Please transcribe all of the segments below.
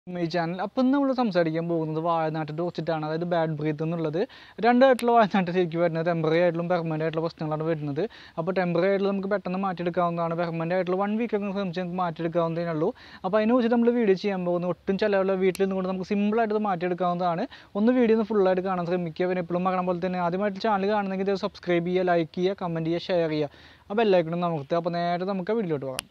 ഈ ചാനൽ അപ്പം നമ്മൾ സംസാരിക്കാൻ പോകുന്നത് വാഴനാട്ടിനെ കുറിച്ചിട്ടാണ് അതായത് ബാഡ് ബ്രീത്ത് എന്നുള്ളത് രണ്ടായിട്ടുള്ള വാഴനാട്ടിൽ ശരിക്കും വരുന്നത് ടെമ്പററി ആയിട്ടുള്ള പെർമനൻ്റ് ആയിട്ടുള്ള പ്രശ്നങ്ങളാണ് വരുന്നത് അപ്പോൾ ടെമ്പററി ആയിട്ടുള്ള നമുക്ക് പെട്ടെന്ന് മാറ്റിയെടുക്കാവുന്നതാണ് പെർമനൻ്റ് ആയിട്ടുള്ള വൺ വീക്ക് ഒക്കെ ശ്രമിച്ച് നമുക്ക് മാറ്റിയെടുക്കാവുന്നതേ ഉള്ളൂ അപ്പോൾ അതിനെ കുറിച്ച് നമ്മൾ വീഡിയോ ചെയ്യാൻ പോകുന്നത് ഒട്ടും ചിലവുള്ള വീട്ടിൽ നിന്നുകൊണ്ട് നമുക്ക് സിമ്പിളായിട്ട് ഇത് മാറ്റിയെടുക്കാവുന്നതാണ് ഒന്ന് വീഡിയോ ഒന്ന് ഫുള്ളായിട്ട് കാണാൻ ശ്രമിക്കുക പിന്നെ എപ്പോഴും പറയണ പോലെ തന്നെ ആദ്യമായിട്ട് ചാനൽ കാണുന്നെങ്കിൽ ഇത് സബ്സ്ക്രൈബ് ചെയ്യുക ലൈക്ക് ചെയ്യുക കമൻറ്റ് ചെയ്യുക ഷെയർ ചെയ്യുക അപ്പോൾ എല്ലാവർക്കും നമുക്ക് അപ്പോൾ നേരെ നമുക്ക് വീഡിയോട്ട് പോകാം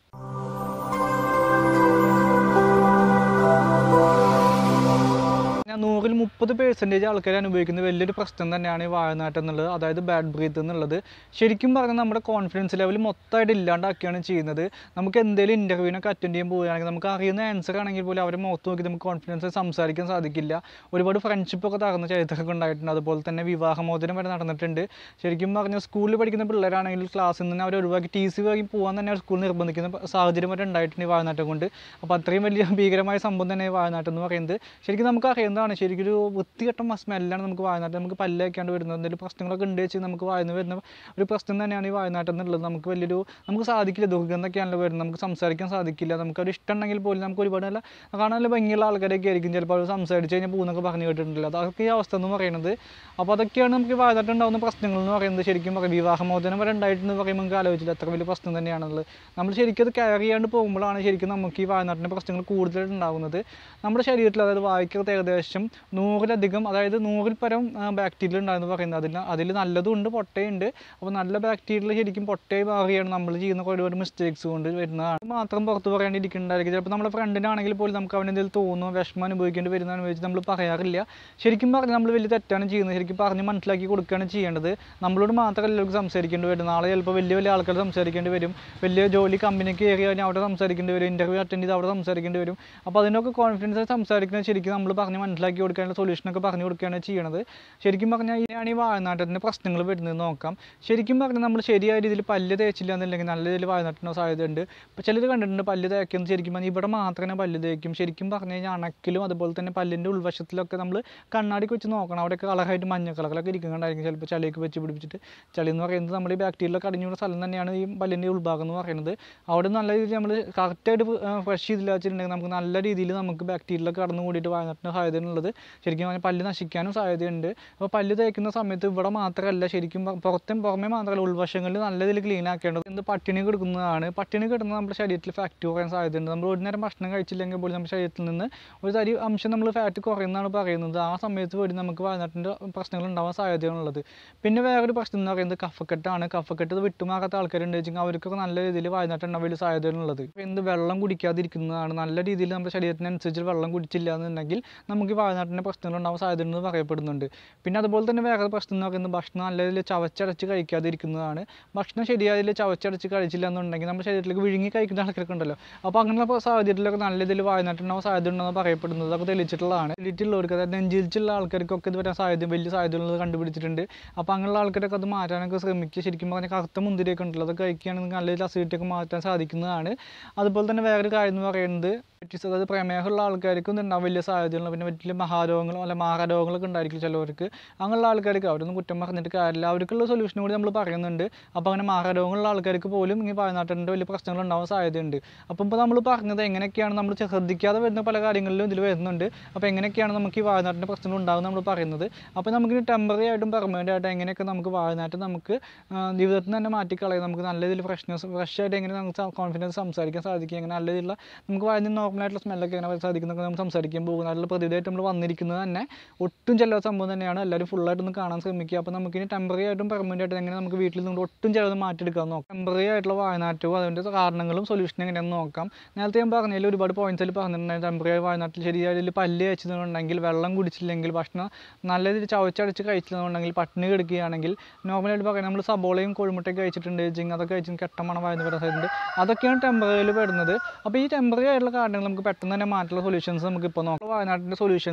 ഞാൻ നൂറിൽ മുപ്പത് പേഴ്സൻറ്റേജ് ആൾക്കാർ അനുഭവിക്കുന്ന വലിയൊരു പ്രശ്നം തന്നെയാണ് ഈ വാഴനാട്ടം എന്നുള്ളത് അതായത് ബാഡ് ബ്രീത്ത് എന്നുള്ളത് ശരിക്കും പറഞ്ഞാൽ നമ്മുടെ കോൺഫിഡൻസ് ലെവൽ മൊത്തമായിട്ട് ഇല്ലാണ്ടാക്കുകയാണ് ചെയ്യുന്നത് നമുക്ക് എന്തെങ്കിലും ഇൻ്റർവ്യൂവിനൊക്കെ അറ്റൻഡ് ചെയ്യാൻ പോവുകയാണെങ്കിൽ നമുക്ക് അറിയുന്ന ആൻസർ ആണെങ്കിൽ പോലും അവരെ മുഖത്ത് നോക്കി നമുക്ക് കോൺഫിഡൻസ് സംസാരിക്കാൻ സാധിക്കില്ല ഒരുപാട് ഫ്രണ്ട്ഷിപ്പ് ഒക്കെ തകർന്ന ചരിത്രമൊക്കെ ഉണ്ടായിട്ടുണ്ട് അതുപോലെ തന്നെ വിവാഹമോചനം വരെ നടന്നിട്ടുണ്ട് ശരിക്കും പറഞ്ഞാൽ സ്കൂളിൽ പഠിക്കുന്ന പിള്ളേരാണെങ്കിൽ ക്ലാസ്സിൽ നിന്ന് അവർ ഒഴിവാക്കി ടി സി വാങ്ങി പോകാൻ തന്നെ സ്കൂളിൽ നിർബന്ധിക്കുന്ന സാഹചര്യം വരെ ഉണ്ടായിട്ടുണ്ട് ഈ വാഴനാട്ടം കൊണ്ട് അപ്പോൾ അത്രയും വലിയ ഭീകരമായ സംഭവം തന്നെ ഈ വാഴനാട്ടം എന്ന് പറയുന്നത് ശരിക്കും നമുക്ക് അറിയുന്നതാണ് ശരിക്കും ഒരു വൃത്തികെട്ട സ്മെല്ലാണ് നമുക്ക് വായനാട്ടം നമുക്ക് പല്ലേക്കാണ്ട് വരുന്നത് എന്തെങ്കിലും പ്രശ്നങ്ങളൊക്കെ ഉണ്ട് വെച്ച് നമുക്ക് വായന വരുന്ന ഒരു പ്രശ്നം തന്നെയാണ് ഈ വായനാട്ടം എന്നുള്ളത് നമുക്ക് വലിയൊരു നമുക്ക് സാധിക്കില്ല ദുർഗന്ധമൊക്കെയാണല്ലോ വരുന്നത് നമുക്ക് സംസാരിക്കാൻ സാധിക്കില്ല നമുക്ക് ഒരു ഇഷ്ടം ഉണ്ടെങ്കിൽ പോലും നമുക്ക് ഒരുപാട് നല്ല കാണാൻ നല്ല ഭംഗിയുള്ള ആൾക്കാരൊക്കെ ആയിരിക്കും ചിലപ്പോൾ അവർ സംസാരിച്ച് കഴിഞ്ഞാൽ പോകുന്നൊക്കെ പറഞ്ഞു കേട്ടിട്ടുണ്ടല്ലോ അതൊക്കെ ഈ അവസ്ഥ എന്ന് പറയുന്നത് അപ്പോൾ അതൊക്കെയാണ് നമുക്ക് ഈ വായനാട്ടം ഉണ്ടാകുന്ന പ്രശ്നങ്ങൾ എന്ന് പറയുന്നത് ശരിക്കും പറയും വിവാഹമോചനം വരെ ഉണ്ടായിട്ടെന്ന് പറയുമ്പോൾ നമുക്ക് ആലോചിച്ചില്ല അത്ര വലിയ പ്രശ്നം തന്നെയാണുള്ളത് നമ്മൾ ശരിക്കും അത് കെയർ ചെയ്യാണ്ട് പോകുമ്പോഴാണ് ശരിക്കും നമുക്ക് ഈ വായനാട്ടിൻ്റെ പ്രശ്നങ്ങൾ കൂടുതലായിട്ട് ഉണ്ടാകുന്നത് നമ്മുടെ ശരീരത്തിൽ അതായത് വായിക്കകത്ത് ഏകദേശം നൂറിലധികം അതായത് നൂറിൽ പരം ബാക്ടീരിയ ഉണ്ടാകുന്നു പറയുന്നത് അതിൽ അതിൽ നല്ലതും ഉണ്ട് പൊട്ടയുണ്ട് അപ്പോൾ നല്ല ബാക്ടീരിയ ശരിക്കും പൊട്ടയായി മാറുകയാണ് നമ്മൾ ചെയ്യുന്ന ഒരുപാട് മിസ്റ്റേക്സ് കൊണ്ട് വരുന്നതാണ് മാത്രം പുറത്ത് പറയാണ്ടിരിക്കുന്നുണ്ടായിരിക്കും ചിലപ്പോൾ നമ്മുടെ ഫ്രണ്ടിനാണെങ്കിൽ പോലും നമുക്ക് അവന് എന്തെങ്കിലും തോന്നുന്നു വിഷമം അനുഭവിക്കേണ്ടി വരുന്നതെന്ന് വെച്ച് നമ്മൾ പറയാറില്ല ശരിക്കും പറഞ്ഞാൽ നമ്മൾ വലിയ തെറ്റാണ് ചെയ്യുന്നത് ശരിക്കും പറഞ്ഞ് മനസ്സിലാക്കി കൊടുക്കുകയാണ് ചെയ്യേണ്ടത് നമ്മളോട് മാത്രമല്ല എല്ലാവർക്കും സംസാരിക്കേണ്ടി വരും നാളെ ചിലപ്പോൾ വലിയ വലിയ ആൾക്കാർ സംസാരിക്കേണ്ടി വരും വലിയ ജോലി കമ്പനിക്ക് കയറി കഴിഞ്ഞാൽ അവിടെ സംസാരിക്കേണ്ടി വരും ഇൻ്റർവ്യൂ അറ്റൻഡ് ചെയ്ത് അവിടെ സംസാരിക്കേണ്ടി വരും അപ്പോൾ അതിനൊക്കെ കോൺഫിഡൻസ് സംസാരിക്കുന്നത് ശരിക്കും നമ്മൾ പറഞ്ഞ് മനസ്സിലാക്കി കൊടുക്കാനുള്ള സൊല്യൂഷനൊക്കെ പറഞ്ഞു കൊടുക്കുകയാണ് ചെയ്യണത് ശരിക്കും പറഞ്ഞാൽ ഇതിനാണ് ഈ വാഴനാട്ടത്തിൻ്റെ പ്രശ്നങ്ങൾ വരുന്നത് നോക്കാം ശരിക്കും പറഞ്ഞാൽ നമ്മൾ ശരിയായ രീതിയിൽ പല്ല് തേച്ചില്ല എന്നുണ്ടെങ്കിൽ നല്ല രീതിയിൽ വാഴനാട്ടിന് സാധ്യതയുണ്ട് ഇപ്പോൾ ചിലർ കണ്ടിട്ടുണ്ട് പല്ല് തേക്കുന്നത് ശരിക്കും പറഞ്ഞാൽ ഇവിടെ മാത്രമേ പല്ല് തേക്കും ശരിക്കും പറഞ്ഞു കഴിഞ്ഞാൽ അണക്കിലും അതുപോലെ തന്നെ പല്ലിൻ്റെ ഉൾവശത്തിലൊക്കെ നമ്മൾ കണ്ണാടിക്ക് വെച്ച് നോക്കണം അവിടെയൊക്കെ കളറായിട്ട് മഞ്ഞ കളറിലൊക്കെ ഇരിക്കുന്നുണ്ടായിരിക്കും ചിലപ്പോൾ ചളിയൊക്കെ വെച്ച് പിടിപ്പിച്ചിട്ട് ചളി എന്ന് പറയുന്നത് നമ്മുടെ ഈ ബാക്ടീരിയലൊക്കെ അടിഞ്ഞുള്ള സ്ഥലം തന്നെയാണ് ഈ പല്ലിൻ്റെ ഉൾഭാഗം എന്ന് പറയുന്നത് അവിടെ നല്ല രീതിയിൽ നമ്മൾ കറക്റ്റായിട്ട് ഫ്രഷ് ചെയ്തില്ല വെച്ചിട്ടുണ്ടെങ്കിൽ നമുക്ക് നല്ല രീതിയിൽ നമുക്ക് ബാക്ടീരിയലൊക്കെ കടന്നു കൂടിയിട്ട് വാങ്ങാനുള്ള സാധ്യതയുള്ളത് ശരിക്കും പറഞ്ഞാൽ പല്ല് നശിക്കാനും സാധ്യതയുണ്ട് അപ്പോൾ പല്ല് തേക്കുന്ന സമയത്ത് ഇവിടെ മാത്രമല്ല ശരിക്കും പ- പുറത്തും പുറമേ മാത്രമല്ല ഉൾവശങ്ങളിൽ നല്ല രീതിയിൽ ക്ലീൻ ആക്കേണ്ടത് എന്ത് പട്ടിണി കിടക്കുന്നതാണ് പട്ടിണി കിടന്നത് നമ്മുടെ ശരീരത്തിൽ ഫാറ്റ് കുറയാൻ സാധ്യതയുണ്ട് നമ്മൾ ഒരു നേരം ഭക്ഷണം കഴിച്ചില്ലെങ്കിൽ പോലും നമ്മുടെ ശരീരത്തിൽ നിന്ന് ഒരു തരി അംശം നമ്മൾ ഫാറ്റ് കുറയുന്നതാണ് പറയുന്നത് ആ സമയത്ത് പോലും നമുക്ക് വയനാട്ടിൻ്റെ പ്രശ്നങ്ങൾ ഉണ്ടാവാൻ സാധ്യതയാണുള്ളത് പിന്നെ വേറൊരു പ്രശ്നം എന്ന് പറയുന്നത് കഫക്കെട്ടാണ് കഫക്കെട്ട് ഇത് വിട്ടുമാറാത്ത ആൾക്കാരുണ്ട് വെച്ചെങ്കിൽ അവർക്കൊക്കെ നല്ല രീതിയിൽ വയനാട്ടിൽ ഉണ്ടാവാൻ വലിയ സാധ്യതയുള്ളത് എന്ത് വെള്ളം കുടിക്കാതിരിക്കുന്നതാണ് നല്ല രീതിയിൽ നമ്മുടെ ശരീരത്തിനനുസരിച്ച് വെള്ളം കുടിച്ചില്ല എന്നുണ്ടെങ്കിൽ നമുക്ക് ഈ വയനാട്ടിൻ്റെ പ്രശ്നങ്ങൾ ഉണ്ടാവാൻ സാധ്യതയുണ്ടെന്ന് പറയപ്പെടുന്നുണ്ട് പിന്നെ അതുപോലെ തന്നെ വേറെ പ്രശ്നം എന്ന് പറയുന്നത് ഭക്ഷണം നല്ല രീതിയിൽ ചവച്ചടച്ച് കഴിക്കാതിരിക്കുന്നതാണ് ഭക്ഷണം ശരിയായ രീതിയിൽ ചവച്ചടച്ച് കഴിച്ചില്ല എന്നുണ്ടെങ്കിൽ നമ്മുടെ ശരീരത്തിലേക്ക് വിഴുങ്ങി കഴിക്കുന്ന ആൾക്കാരൊക്കെ ഉണ്ടല്ലോ അപ്പോൾ അങ്ങനെയുള്ള സാഹചര്യത്തിലൊക്കെ നല്ല രീതിയിൽ വയനാട്ടുണ്ടാവാൻ സാധ്യത ഉണ്ടെന്ന് പറയപ്പെടുന്നത് അതൊക്കെ തെളിയിച്ചിട്ടുള്ളതാണ് എലിറ്റുള്ളവർക്ക് അതായത് നെഞ്ചിരിച്ചുള്ള ആൾക്കാർക്കൊക്കെ ഇത് വരാൻ സാധ്യത വലിയ സാധ്യതയുള്ളത് കണ്ടുപിടിച്ചിട്ടുണ്ട് അപ്പോൾ അങ്ങനെയുള്ള ആൾക്കാരൊക്കെ അത് മാറ്റാനൊക്കെ ശ്രമിക്കുക ശരിക്കും പറഞ്ഞാൽ കറുത്ത മുന്തിരിയൊക്കെ ഉണ്ടല്ലോ അതൊക്കെ കഴിക്കുകയാണെങ്കിൽ നല്ല രീതിയിൽ acidity ഒക്കെ മാറ്റാൻ സാധിക്കുന്നതാണ് അതുപോലെ തന്നെ വേറൊരു കാര്യം എന്ന് പറയുന്നത് ഡയബറ്റീസ് അതായത് പ്രമേഹമുള്ള ആൾക്കാർക്കും ഉണ്ടാവും വലിയ സാധ്യതയുള്ള പിന്നെ വലിയ മഹാരോഗങ്ങളും അല്ല മാഹാരോഗങ്ങളൊക്കെ ഉണ്ടായിരിക്കും ചിലവർക്ക് അങ്ങനെയുള്ള ആൾക്കാർക്ക് അവരൊന്നും കുറ്റം പറഞ്ഞിട്ട് കാര്യമില്ല അവർക്കുള്ള സൊല്യൂഷൻ കൂടി നമ്മൾ പറയുന്നുണ്ട് അപ്പോൾ അങ്ങനെ മാഹാരോഗങ്ങളുള്ള ആൾക്കാർക്ക് പോലും ഈ വയനാട്ടിൻ്റെ വലിയ പ്രശ്നങ്ങൾ ഉണ്ടാവാൻ സാധ്യതയുണ്ട് അപ്പം ഇപ്പോൾ നമ്മൾ പറഞ്ഞത് എങ്ങനെയൊക്കെയാണ് നമ്മൾ ശ്രദ്ധിക്കാതെ വരുന്ന പല കാര്യങ്ങളിലും ഇതിൽ വരുന്നുണ്ട് അപ്പോൾ എങ്ങനെയൊക്കെയാണ് നമുക്ക് ഈ വായനാട്ടിൻ്റെ പ്രശ്നങ്ങൾ ഉണ്ടാകുന്നത് നമ്മൾ പറയുന്നത് അപ്പോൾ നമുക്ക് ടെമ്പററി ആയിട്ടും പെർമനൻ്റ് ആയിട്ടും എങ്ങനെയൊക്കെ നമുക്ക് വായനാട്ട് നമുക്ക് ആ, ജീവിതത്തിൽ തന്നെ മാറ്റിക്കളയാം നമുക്ക് നല്ല രീതിയിൽ ഫ്രഷ്നെസ് ഫ്രഷ് ആയിട്ട് എങ്ങനെ നമുക്ക് കോൺഫിഡൻസ് സംസാരിക്കാൻ സാധിക്കും എങ്ങനെ നല്ല രീതിയിലുള്ള നമുക്ക് വായന നോർമലായിട്ടുള്ള സ്മെല്ലൊക്കെ എങ്ങനെ വരാൻ സാധിക്കുന്നൊക്കെ നമുക്ക് സംസാരിക്കാൻ പോകും നല്ല പ്രതിവിധിയായിട്ട് നമ്മൾ വന്നിരിക്കുന്നത് തന്നെ ഒട്ടും ചെല്ലാത്ത സംഭവം തന്നെയാണ് എല്ലാവരും ഫുള്ളായിട്ടൊന്ന് കാണാൻ ശ്രമിക്കുക അപ്പോൾ നമുക്ക് ഇനി ടെമ്പററി ആയിട്ടും പെർമനൻ്റ് ആയിട്ടും എങ്ങനെ നമുക്ക് വീട്ടിൽ നിന്ന് ഒട്ടും ചിലത് മാറ്റിയെടുക്കാൻ നോക്കാം ടെമ്പററി ആയിട്ടുള്ള വായനാറ്റവും അതിൻ്റെ കാരണങ്ങളും സൊല്യൂഷൻ എങ്ങനെയാണെന്ന് നോക്കാം നേരത്തെ ഞാൻ പറഞ്ഞതിൽ ഒരുപാട് പോയിന്റ്സിൽ പറഞ്ഞിട്ടുണ്ടായിരുന്നു ടെമ്പററി വായനാട്ടിൽ ശരിയായ രീതിയിൽ പല്ല് വെച്ചതുണ്ടെങ്കിൽ വെള്ളം കുടിച്ചില്ലെങ്കിൽ ഭക്ഷണം നല്ല രീതിയിൽ ചവച്ചടച്ച് കഴിച്ചില്ലെന്നുണ്ടെങ്കിൽ പട്ടിണി കിടക്കുകയാണെങ്കിൽ നോർമലായിട്ട് പറയാം നമ്മൾ സബോളയും കോഴിമുട്ടയൊക്കെ കഴിച്ചിട്ടുണ്ട് വെച്ചെങ്കിൽ അതൊക്കെ കഴിച്ച് കെട്ടമണം വായന വരാൻ സാധ്യതയുണ്ട് അതൊക്കെയാണ് ടെമ്പററിയിൽ വരുന്നത് അപ്പോൾ ഈ ടെമ്പററി ആയിട്ടുള്ള കാരണങ്ങൾ നമുക്ക് പെട്ടെന്ന് തന്നെ മാറ്റുള്ള സൊല്യൂഷൻസ് നമുക്ക് ഇപ്പോൾ നോക്കാം വയനാട്ടിൻ്റെ സൊല്യൂഷൻസ് നോക്കാം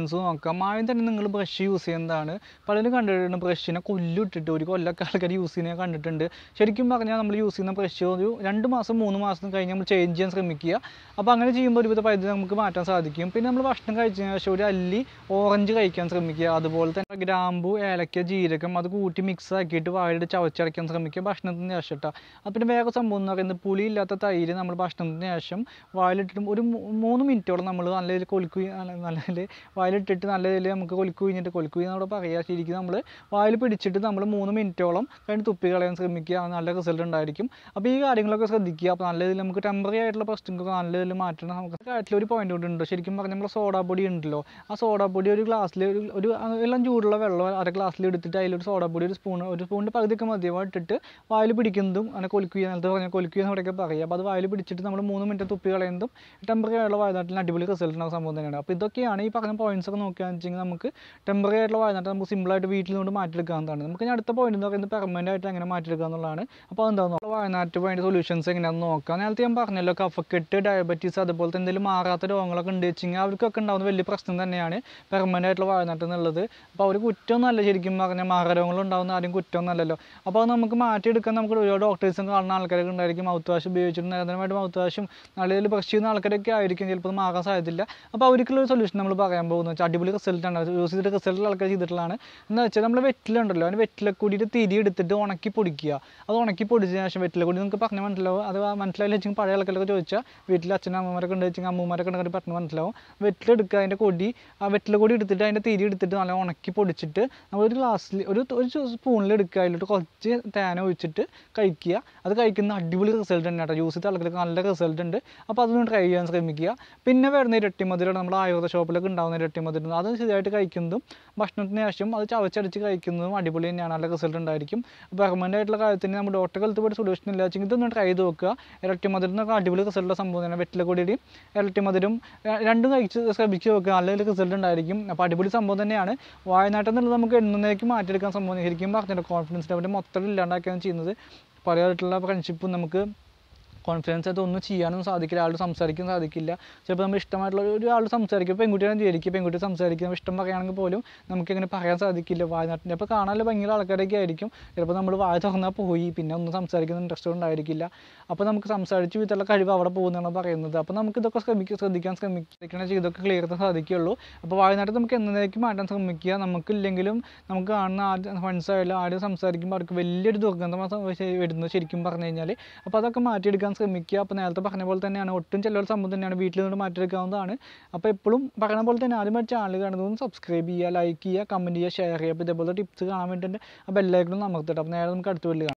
നോക്കാം ആദ്യം തന്നെ നിങ്ങൾ ബ്രഷ് യൂസ് ചെയ്യുന്നതാണ് പലരും കണ്ടിട്ടുണ്ട് ബ്രഷിനെ കൊല്ലിട്ടിട്ട് ഒരു കൊല്ലൊക്കെ ആൾക്കാർ യൂസ് ചെയ്യുന്നത് കണ്ടിട്ടുണ്ട് ശരിക്കും പറഞ്ഞാൽ നമ്മൾ യൂസ് ചെയ്യുന്ന ബ്രഷ് ഒരു രണ്ട് മാസം മൂന്ന് മാസം കഴിഞ്ഞ് നമ്മൾ ചേഞ്ച് ചെയ്യാൻ ശ്രമിക്കുക അപ്പോൾ അങ്ങനെ ചെയ്യുമ്പോൾ ഒരുവിധ പരിധി നമുക്ക് മാറ്റാൻ സാധിക്കും പിന്നെ നമ്മൾ ഭക്ഷണം കഴിച്ചതിന് ശേഷം ഒരു അല്ലി ഓറഞ്ച് കഴിക്കാൻ ശ്രമിക്കുക അതുപോലെ തന്നെ ഗ്രാമ്പു ഏലക്ക ജീരകം അത് കൂട്ടി മിക്സ് ആക്കിയിട്ട് വായിലിട്ട് ചവച്ചടയ്ക്കാൻ ശ്രമിക്കുക ഭക്ഷണത്തിന് ശേഷം കേട്ടോ അപ്പം പിന്നെ വേറെ സംഭവം എന്ന് പറയുന്നത് പുളിയില്ലാത്ത തൈര് നമ്മൾ ഭക്ഷണത്തിന് ശേഷം വായിലിട്ടിട്ട് ഒരു മൂ- മൂന്ന് മിനിറ്റോളം നമ്മൾ നല്ല രീതിയിൽ കൊലുക്കു നല്ല രീതിയിൽ വായിലിട്ടിട്ട് നല്ല രീതിയിൽ നമുക്ക് കൊലുക്കു കഴിഞ്ഞിട്ട് കൊലുക്കു എന്നോട് പറയുക ശരിക്കും നമ്മൾ വായിൽ പിടിച്ചിട്ട് നമ്മൾ മൂന്ന് മിനിറ്റോളം കഴിഞ്ഞ് തുപ്പി കളയാൻ ശ്രമിക്കുക അത് നല്ല റിസൾട്ട് ഉണ്ടായിരിക്കും അപ്പോൾ ഈ കാര്യങ്ങളൊക്കെ ശ്രദ്ധിക്കുക അപ്പോൾ നല്ല രീതിയിൽ നമുക്ക് ടെമ്പററി ആയിട്ടുള്ള പ്രശ്നങ്ങളൊക്കെ നല്ല രീതിയിൽ മാറ്റണം നമുക്ക് കാര്യത്തിൽ ഒരു പോയിന്റ് കൂടി ഉണ്ട് ശരിക്കും പറഞ്ഞാൽ നമ്മൾ സോഡാ പൊടി ഉണ്ടല്ലോ ആ സോഡാ പൊടി ഒരു ഗ്ലാസ്സിൽ ഒരു ഒരു എല്ലാം ചൂടുള്ള വെള്ളം അര ഗ്ലാസ്സിൽ എടുത്തിട്ട് അതിലൊരു സോഡാ പൊടി ഒരു സ്പൂൺ ഒരു സ്പൂണിൻ്റെ പകുതിയൊക്കെ മതിയാവും ഇട്ടിട്ട് വായിൽ പിടിക്കുന്നതും അങ്ങനെ കൊലുക്കുക നേരത്തെ പറഞ്ഞാൽ കൊലുക്കുക എന്നൊക്കെ പറയുക അപ്പോൾ അത് വായിൽ പിടിച്ചിട്ട് നമ്മൾ മൂന്ന് മിനിറ്റ് തുപ്പി കളയുന്നതും ടെമ്പററി ആയിട്ടുള്ള വായനാട്ടിൽ അടിപൊളി റിസൾട്ട് ഉണ്ടാകുന്ന സംഭവം തന്നെയാണ് അപ്പോൾ ഇതൊക്കെയാണ് ഈ പറഞ്ഞ പോയിന്റ്സ് ഒക്കെ നോക്കുകയാണെന്ന് വെച്ചെങ്കിൽ നമുക്ക് ടെമ്പററി ആയിട്ടുള്ള വായനാട്ട് നമുക്ക് സിമ്പിളായിട്ട് വീട്ടിൽ കൊണ്ട് മാറ്റിയെടുക്കാവുന്നതാണ് നമുക്ക് ഇനി അടുത്ത പോയിന്റ് എന്ന് പറയുന്നത് പെർമനൻ്റ് ആയിട്ട് എങ്ങനെ മാറ്റിയെടുക്കുക എന്നുള്ളതാണ് അപ്പോൾ എന്താണെന്ന് വായനാട്ട് പോയിന്റ് സൊല്യൂഷൻസ് എങ്ങനെയാണെന്ന് നോക്കാം നേരത്തെ ഞാൻ പറഞ്ഞല്ലോ കഫക്കെട്ട് ഡയബറ്റീസ് അതുപോലെ തന്നെ എന്തെങ്കിലും മാറാത്ത രോഗങ്ങളൊക്കെ ഉണ്ട് വെച്ചെങ്കിൽ അവർക്കൊക്കെ ഉണ്ടാകുന്ന വലിയ പ്രശ്നം തന്നെയാണ് പെർമനൻ്റ് ആയിട്ടുള്ള വായനാട്ട് എന്നുള്ളത് അപ്പോൾ അവർ കുറ്റമൊന്നുമല്ല ശരിക്കും പറഞ്ഞാൽ മാറാരോഗങ്ങൾ ഉണ്ടാകുന്ന ആരും കുറ്റമൊന്നുമല്ലല്ലോ അപ്പോൾ അത് നമുക്ക് മാറ്റിയെടുക്കാൻ നമുക്ക് ഒരുപാട് ഡോക്ടേഴ്സും കാണുന്ന ആൾക്കാരൊക്കെ ഉണ്ടായിരിക്കും മൗത്ത് വാഷ് ഉപയോഗിച്ചിട്ട് നിരന്തരമായിട്ട് മൗത്ത് വാഷും നല്ല രീതിയിൽ ബ്രഷ് ചെയ്യുന്ന ആൾക്കാരൊക്കെ ആയിരിക്കും ചിലപ്പോൾ അത് മാറാൻ സാധ്യതയില്ല അപ്പോൾ അവർക്കുള്ള ഒരു സൊല്യൂഷൻ നമ്മൾ പറയാൻ പോകുന്നത് വെച്ചാൽ അടിപൊളി റിസൾട്ടാണ് യൂസ് ചെയ്തിട്ട് റിസൾട്ട് ആൾക്കാർ ചെയ്തിട്ടുള്ളതാണ് എന്ന് വെച്ചാൽ നമ്മൾ വെറ്റിലുണ്ടല്ലോ അതിന് വെറ്റില കൂടിയിട്ട് തിരി എടുത്തിട്ട് ഉണക്കി പൊടിക്കുക അത് ഉണക്കി പൊടിച്ചതിന് ശേഷം വെറ്റില കൂടി നിങ്ങൾക്ക് പറഞ്ഞാൽ മനസ്സിലാവും അത് മനസ്സിലായില്ല വെച്ചെങ്കിൽ പഴയ ആൾക്കാരൊക്കെ ചോദിച്ചാൽ വീട്ടിൽ അച്ഛനും അമ്മമാരൊക്കെ ഉണ്ട് വെച്ചെങ്കിൽ അമ്മമാരൊക്കെ ഉണ്ടെങ്കിൽ പറഞ്ഞ് മനസ്സിലാവും വെറ്റിലെടുക്കുക അതിൻ്റെ കൊടി ആ വെറ്റില കൊടി എടുത്തിട്ട് അതിൻ്റെ തിരി എടുത്തിട്ട് നല്ല ഉണക്കി പൊടിച്ചിട്ട് നമ്മൾ ഒരു ഗ്ലാസ്സിൽ ഒരു ഒരു സ്പൂണിൽ എടുക്കുക അതിലോട്ട് കുറച്ച് തേന ഒഴിച്ചിട്ട് കഴിക്കുക അത് കഴിക്കുന്ന അടിപൊളി റിസൾട്ട് തന്നെ കേട്ടോ യൂസ് ചെയ്ത ആൾക്കാർക്ക് നല്ല റിസൾട്ട് ഉണ്ട് അപ്പോൾ അതൊന്ന് ട്രൈ ചെയ്യാൻ ശ്രമിക്കുക പിന്നെ വരുന്ന ഇരട്ടി മധുരം നമ്മുടെ ആയുർവേദ ഷോപ്പിലൊക്കെ ഉണ്ടാകുന്ന ഇരട്ടി മധുരം അത് ശരിയായിട്ട് കഴിക്കുന്നതും ഭക്ഷണത്തിന് ശേഷം അത് ചവച്ചടിച്ച് കഴിക്കുന്നതും അടിപൊളി തന്നെയാണ് നല്ല റിസൾട്ട് ഉണ്ടായിരിക്കും പെർമനൻ്റ് ആയിട്ടുള്ള കാര്യത്തിന് നമ്മൾ ഡോക്ടറെ കാലത്ത് പോയിട്ട് സൊല്യൂഷൻ ഇല്ല വെച്ചെങ്കിൽ ഇതൊന്ന് ട്രൈ ചെയ്ത് നോക്കുക ഇരട്ടി മധുരം എന്നൊക്കെ അടിപൊളി റിസൾട്ടുള്ള സംഭവം തന്നെ വെറ്റില കൊടിയുടെയും ഇരട്ടി മധുരം ര- രണ്ടും കഴിച്ച് ശ്രമിച്ച് നോക്കുക നല്ല റിസൾട്ട് ഉണ്ടായിരിക്കും അപ്പോൾ അടിപൊളി സംഭവം തന്നെയാണ് വായനാട്ടം എന്നുള്ളത് നമുക്ക് എന്നേക്ക് മാറ്റിയെടുക്കാൻ സംഭവം ശരിക്കും പറഞ്ഞിട്ട് കോൺഫിഡൻസ് ലെവൽ മൊത്തം ഇല്ലാണ്ടാക്കുകയാണ് ചെയ്യുന്നത് പലതായിട്ടുള്ള ഫ്രണ്ട്ഷിപ്പും നമുക്ക് കോൺഫിഡൻസ് ആയിട്ട് ഒന്നും ചെയ്യാനൊന്നും സാധിക്കില്ല ആളോട് സംസാരിക്കാൻ സാധിക്കില്ല ചിലപ്പോൾ നമ്മൾ ഇഷ്ടമായിട്ടുള്ള ഒരു- ഒരാൾ സംസാരിക്കും പെൺകുട്ടിയാണ് വിചാരിക്കും പെൺകുട്ടി സംസാരിക്കും ഇഷ്ടം പറയുകയാണെങ്കിൽ പോലും നമുക്ക് ഇങ്ങനെ പറയാൻ സാധിക്കില്ല വായനാട്ടിൻ്റെ അപ്പോൾ കാണാനുള്ള ഭംഗിയുള്ള ആൾക്കാരൊക്കെ ആയിരിക്കും ചിലപ്പോൾ നമ്മൾ വായ തുറന്നാൽ പോയി പിന്നെ ഒന്നും സംസാരിക്കുന്ന ഇൻട്രസ്റ്റ് ഉണ്ടായിരിക്കില്ല അപ്പോൾ നമുക്ക് സംസാരിച്ച് വിധമുള്ള കഴിവ് അവിടെ പോകുന്നതാണ് പറയുന്നത് അപ്പോൾ നമുക്ക് ഇതൊക്കെ ശ്രമിക്കുക ശ്രദ്ധിക്കാൻ ശ്രമിക്കണം ഇതൊക്കെ ക്ലിയർ ചെയ്യാൻ സാധിക്കുള്ളൂ അപ്പോൾ വായനാട്ടിൽ നമുക്ക് എന്നേക്ക് മാറ്റാൻ ശ്രമിക്കുക നമുക്കില്ലെങ്കിലും നമുക്ക് കാണുന്ന ആദ്യം ഫ്രണ്ട്സ് ആയാലും ആരും സംസാരിക്കുമ്പോൾ അവർക്ക് വലിയൊരു ദുർഗന്ധം വരുന്നത് ശരിക്കും പറഞ്ഞു കഴിഞ്ഞാൽ അപ്പോൾ അതൊക്കെ മാറ്റിയെടുക്കാൻ ശ്രമിക്കുക അപ്പോൾ നേരത്തെ പറഞ്ഞ പോലെ തന്നെയാണ് ഒട്ടും ചില സംഭവം തന്നെയാണ് വീട്ടിൽ നിന്ന് മാറ്റിയെടുക്കാവുന്നതാണ് അപ്പോൾ എപ്പോഴും പറയുന്ന പോലെ തന്നെ ആദ്യമായി ചാനൽ കാണുന്നതും സബ്സ്ക്രൈബ് ചെയ്യുക ലൈക്ക് ചെയ്യുക കമൻറ്റ് ചെയ്യുക ഷെയർ ചെയ്യുക അപ്പോൾ ഇതേപോലെ ടിപ്സ് കാണാൻ വേണ്ടിയിട്ട് ആ ബെല്ലൈക്കണം അമർത്തിട്ട് അപ്പോൾ നേരെ നമുക്ക് അടുത്ത വീട്ടിൽ കാണാം